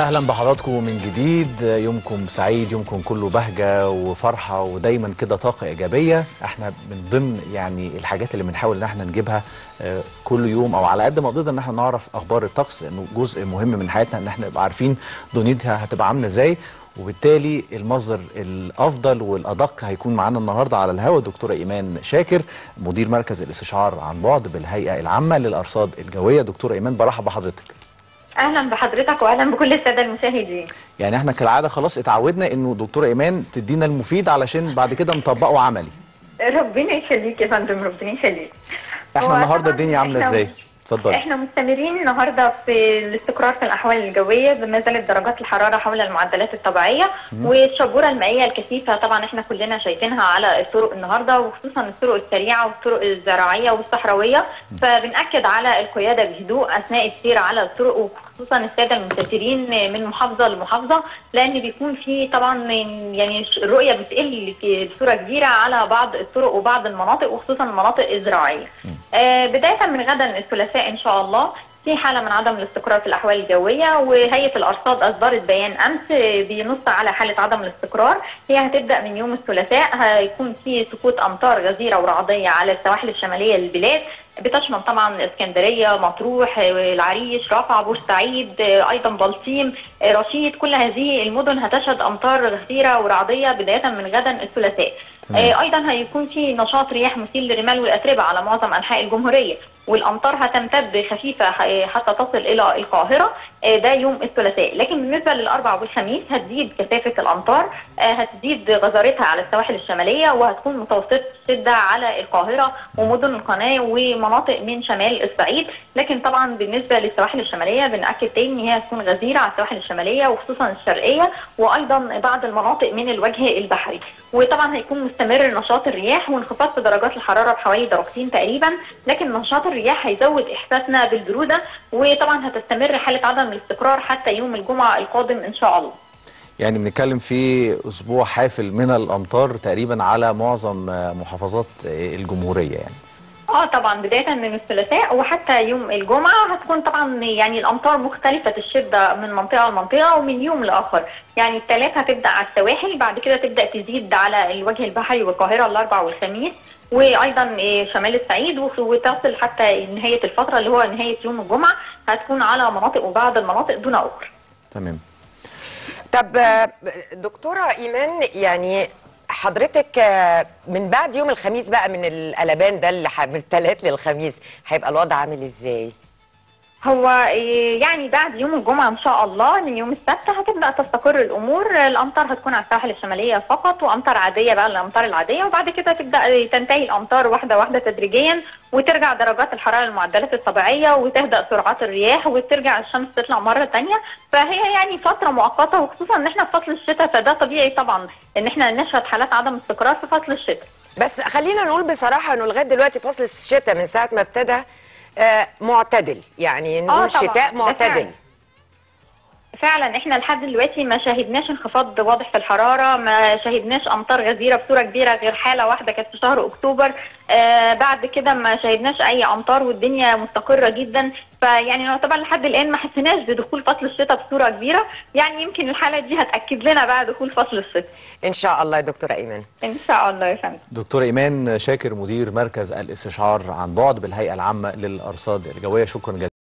اهلا بحضراتكم من جديد يومكم سعيد يومكم كله بهجه وفرحه ودايما كده طاقه ايجابيه احنا من ضمن يعني الحاجات اللي بنحاول ان احنا نجيبها آه، كل يوم او على قد ما نقدر ان احنا نعرف اخبار الطقس لانه جزء مهم من حياتنا ان احنا نبقى عارفين دنيتها هتبقى عامله ازاي وبالتالي المصدر الافضل والادق هيكون معانا النهارده على الهواء دكتوره ايمان شاكر مدير مركز الاستشعار عن بعد بالهيئه العامه للارصاد الجويه دكتوره ايمان برحب بحضرتك اهلا بحضرتك واهلا بكل الساده المشاهدين يعني احنا كالعاده خلاص اتعودنا انه دكتوره ايمان تدينا المفيد علشان بعد كده نطبقه عملي ربنا يخليك يا فندم ربنا يخليك احنا هو النهارده طبعاً الدنيا عامله إحنا- ازاي اتفضلي احنا مستمرين النهارده في الاستقرار في الاحوال الجويه بما زالت درجات الحراره حول المعدلات الطبيعيه والشبوره المائيه الكثيفه طبعا احنا كلنا شايفينها على الطرق النهارده وخصوصا الطرق السريعه والطرق الزراعيه والصحراويه فبناكد على القياده بهدوء اثناء السير على الطرق وخصوصا الساده المسافرين من محافظه لمحافظه لان بيكون في طبعا يعني الرؤيه بتقل بصوره كبيره على بعض الطرق وبعض المناطق وخصوصا المناطق الزراعيه. آه، بدايه من غدا الثلاثاء ان شاء الله في حاله من عدم الاستقرار في الاحوال الجويه وهيئه الارصاد اصدرت بيان امس آه، بينص على حاله عدم الاستقرار هي هتبدا من يوم الثلاثاء هيكون في سقوط امطار غزيره ورعديه على السواحل الشماليه للبلاد بتشمل طبعا اسكندريه مطروح آه، العريش رفح بورسعيد آه، ايضا بلطيم آه، رشيد كل هذه المدن هتشهد امطار غزيره ورعديه بدايه من غدا الثلاثاء تمام. آه، ايضا هيكون في نشاط رياح مثير للرمال والاتربه على معظم انحاء الجمهوريه والامطار هتمتد خفيفه آه، حتى تصل الى القاهره آه، ده يوم الثلاثاء لكن بالنسبه للاربع والخميس هتزيد كثافه الامطار آه، هتزيد غزارتها على السواحل الشماليه وهتكون متوسطه الشده على القاهره ومدن القناه ومناطق من شمال الصعيد لكن طبعا بالنسبه للسواحل الشماليه بناكد تاني ان هي هتكون غزيره على السواحل الشماليه وخصوصا الشرقيه وايضا بعض المناطق من الوجه البحري وطبعا هيكون مستمر نشاط الرياح وانخفاض في درجات الحراره بحوالي درجتين تقريبا لكن نشاط الرياح هيزود احساسنا بالبروده وطبعا هتستمر حاله عدم الاستقرار حتى يوم الجمعه القادم ان شاء الله يعني بنتكلم في اسبوع حافل من الامطار تقريبا على معظم آه، محافظات آه، الجمهوريه يعني اه طبعا بدايه من الثلاثاء وحتى يوم الجمعه هتكون طبعا يعني الامطار مختلفه الشده من منطقه لمنطقه ومن يوم لاخر يعني الثلاث هتبدا على السواحل بعد كده تبدا تزيد على الوجه البحري والقاهره الاربع والخميس وايضا آه، شمال الصعيد وف- وتصل حتى نهايه الفتره اللي هو نهايه يوم الجمعه هتكون على مناطق وبعض المناطق دون اخرى تمام طب آه، دكتورة إيمان يعني حضرتك آه، من بعد يوم الخميس بقى من القلبان ده اللي ح- من الثلاث للخميس هيبقى الوضع عامل ازاي؟ هو إيه، يعني بعد يوم الجمعة إن شاء الله من يوم السبت هتبدأ تستقر الأمور الأمطار هتكون على الساحل الشمالية فقط وأمطار عادية بقى الأمطار العادية وبعد كده تبدأ تنتهي الأمطار واحدة واحدة تدريجيا وترجع درجات الحرارة للمعدلات الطبيعية وتهدأ سرعات الرياح وترجع الشمس تطلع مرة تانية فهي يعني فترة مؤقتة وخصوصا إن إحنا في فصل الشتاء فده طبيعي طبعا إن إحنا نشهد حالات عدم استقرار في فصل الشتاء بس خلينا نقول بصراحة انه لغاية دلوقتي فصل الشتاء من ساعة ما ابتدى آه، معتدل يعني نقول طبعاً، شتاء ده معتدل فعلاً. فعلا احنا لحد دلوقتي ما شاهدناش انخفاض واضح في الحراره ما شاهدناش امطار غزيره بصوره كبيره غير حاله واحده كانت في شهر اكتوبر آه بعد كده ما شاهدناش اي امطار والدنيا مستقره جدا فيعني يعتبر لحد الان ما حسيناش بدخول فصل الشتاء بصوره كبيره يعني يمكن الحاله دي هتاكد لنا بقى دخول فصل الشتاء ان شاء الله يا دكتورة إيمان ان شاء الله يا فندم دكتوره ايمان شاكر مدير مركز الاستشعار عن بعد بالهيئه العامه للارصاد الجويه شكرا جزيلا